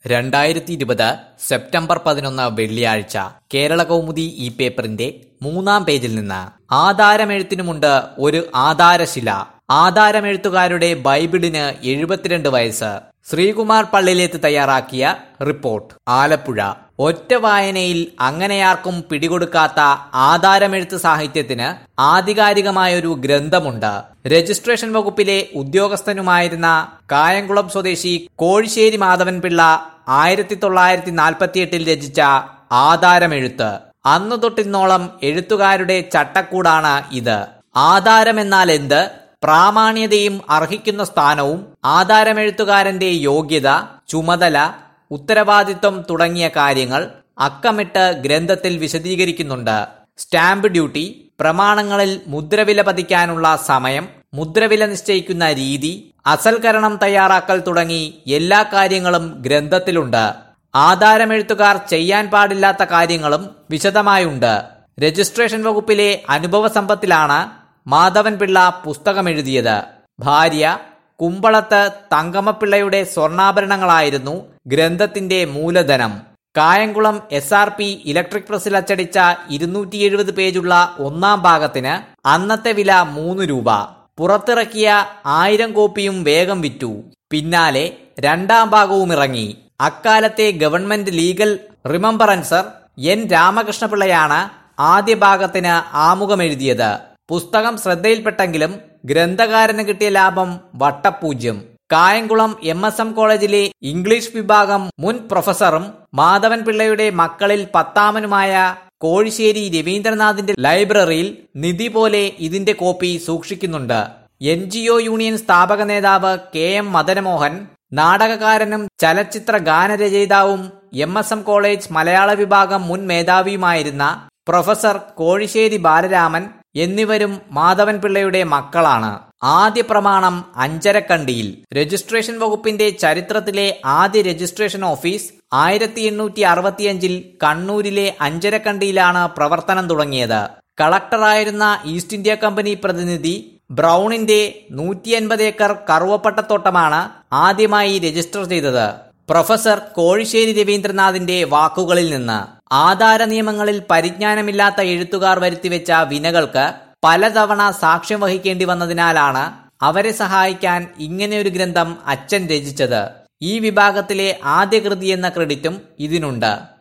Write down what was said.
രണ്ടായിരത്തി ഇരുപത് സെപ്റ്റംബർ പതിനൊന്ന് വെള്ളിയാഴ്ച കേരള കൗമുദി ഈ പേപ്പറിന്റെ മൂന്നാം പേജിൽ നിന്ന് ആധാരമെഴുത്തിനുമുണ്ട് ഒരു ആധാരശില ആധാരമെഴുത്തുകാരുടെ ബൈബിളിന് എഴുപത്തിരണ്ട് വയസ്സ് ശ്രീകുമാർ പള്ളിലേത്ത് തയ്യാറാക്കിയ റിപ്പോർട്ട് ആലപ്പുഴ ഒറ്റ വായനയിൽ അങ്ങനെയാർക്കും പിടികൊടുക്കാത്ത ആധാരമെഴുത്ത് സാഹിത്യത്തിന് ആധികാരികമായൊരു ഗ്രന്ഥമുണ്ട് രജിസ്ട്രേഷൻ വകുപ്പിലെ ഉദ്യോഗസ്ഥനുമായിരുന്ന കായംകുളം സ്വദേശി കോഴിശ്ശേരി മാധവൻ പിള്ള ആയിരത്തി തൊള്ളായിരത്തി നാൽപ്പത്തിയെട്ടിൽ രചിച്ച ആധാരമെഴുത്ത് അന്നു തൊട്ടിന്നോളം എഴുത്തുകാരുടെ ചട്ടക്കൂടാണ് ഇത് ആധാരമെന്നാൽ എന്ത് പ്രാമാണ്യതയും അർഹിക്കുന്ന സ്ഥാനവും ആധാരമെഴുത്തുകാരന്റെ യോഗ്യത ചുമതല ഉത്തരവാദിത്വം തുടങ്ങിയ കാര്യങ്ങൾ അക്കമിട്ട് ഗ്രന്ഥത്തിൽ വിശദീകരിക്കുന്നുണ്ട് സ്റ്റാമ്പ് ഡ്യൂട്ടി പ്രമാണങ്ങളിൽ മുദ്രവില പതിക്കാനുള്ള സമയം മുദ്രവില നിശ്ചയിക്കുന്ന രീതി അസൽക്കരണം തയ്യാറാക്കൽ തുടങ്ങി എല്ലാ കാര്യങ്ങളും ഗ്രന്ഥത്തിലുണ്ട് ആധാരമെഴുത്തുകാർ ചെയ്യാൻ പാടില്ലാത്ത കാര്യങ്ങളും വിശദമായുണ്ട് രജിസ്ട്രേഷൻ വകുപ്പിലെ അനുഭവ സമ്പത്തിലാണ് മാധവൻ പിള്ള പുസ്തകമെഴുതിയത് ഭാര്യ കുമ്പളത്ത് തങ്കമ്മപ്പിള്ളയുടെ സ്വർണ്ണാഭരണങ്ങളായിരുന്നു ഗ്രന്ഥത്തിന്റെ മൂലധനം Kayamkulam S R P electric പ്രസിൽ അച്ചടിച്ച ഇരുന്നൂറ്റി എഴുപത് പേജുള്ള ഒന്നാം ഭാഗത്തിന് അന്നത്തെ വില മൂന്ന് രൂപ പുറത്തിറക്കിയ ആയിരം കോപ്പിയും വേഗം വിറ്റു പിന്നാലെ രണ്ടാം ഭാഗവും ഇറങ്ങി അക്കാലത്തെ ഗവൺമെന്റ് ലീഗൽ റിമംബറൻസർ എൻ രാമകൃഷ്ണപിള്ളയാണ് ആദ്യ ഭാഗത്തിന് ആമുഖമെഴുതിയത് പുസ്തകം ശ്രദ്ധയിൽപ്പെട്ടെങ്കിലും ഗ്രന്ഥകാരന് കിട്ടിയ ലാഭം വട്ടപൂജ്യം കായംകുളം എം എസ് എം കോളേജിലെ ഇംഗ്ലീഷ് വിഭാഗം മുൻ പ്രൊഫസറും മാധവൻ പിള്ളയുടെ മക്കളിൽ പത്താമനുമായ കോഴിശ്ശേരി രവീന്ദ്രനാഥിന്റെ ലൈബ്രറിയിൽ നിധി പോലെ ഇതിന്റെ കോപ്പി സൂക്ഷിക്കുന്നുണ്ട് എൻ ജി ഒ യൂണിയൻ സ്ഥാപക നേതാവ് കെ എം മദനമോഹൻ നാടകകാരനും ചലച്ചിത്ര ഗാനരചയിതാവും എം എസ് എം കോളേജ് മലയാള വിഭാഗം മുൻ മേധാവിയുമായിരുന്ന പ്രൊഫസർ കോഴിശ്ശേരി ബാലരാമൻ എന്നിവരും മാധവൻ പിള്ളയുടെ മക്കളാണ് ആദ്യ പ്രമാണം അഞ്ചരക്കണ്ടിയിൽ രജിസ്ട്രേഷൻ വകുപ്പിന്റെ ചരിത്രത്തിലെ ആദ്യ രജിസ്ട്രേഷൻ ഓഫീസ് ആയിരത്തി എണ്ണൂറ്റി അറുപത്തിയഞ്ചിൽ കണ്ണൂരിലെ അഞ്ചരക്കണ്ടിയിലാണ് പ്രവർത്തനം തുടങ്ങിയത് കളക്ടറായിരുന്ന ഈസ്റ്റ് ഇന്ത്യ കമ്പനി പ്രതിനിധി ബ്രൗണിന്റെ നൂറ്റി അൻപത് ഏക്കർ കറുവപ്പട്ടത്തോട്ടമാണ് ആദ്യമായി രജിസ്റ്റർ ചെയ്തത് പ്രൊഫസർ കോഴിശ്ശേരി രവീന്ദ്രനാഥിന്റെ വാക്കുകളിൽ നിന്ന് ആധാര നിയമങ്ങളിൽ പരിജ്ഞാനമില്ലാത്ത എഴുത്തുകാർ വരുത്തിവെച്ച വിനകൾക്ക് പലതവണ സാക്ഷ്യം വഹിക്കേണ്ടി വന്നതിനാലാണ് അവരെ സഹായിക്കാൻ ഇങ്ങനെയൊരു ഗ്രന്ഥം അച്ഛൻ രചിച്ചത് ഈ വിഭാഗത്തിലെ ആദ്യ കൃതി എന്ന ക്രെഡിറ്റും ഇതിനുണ്ട്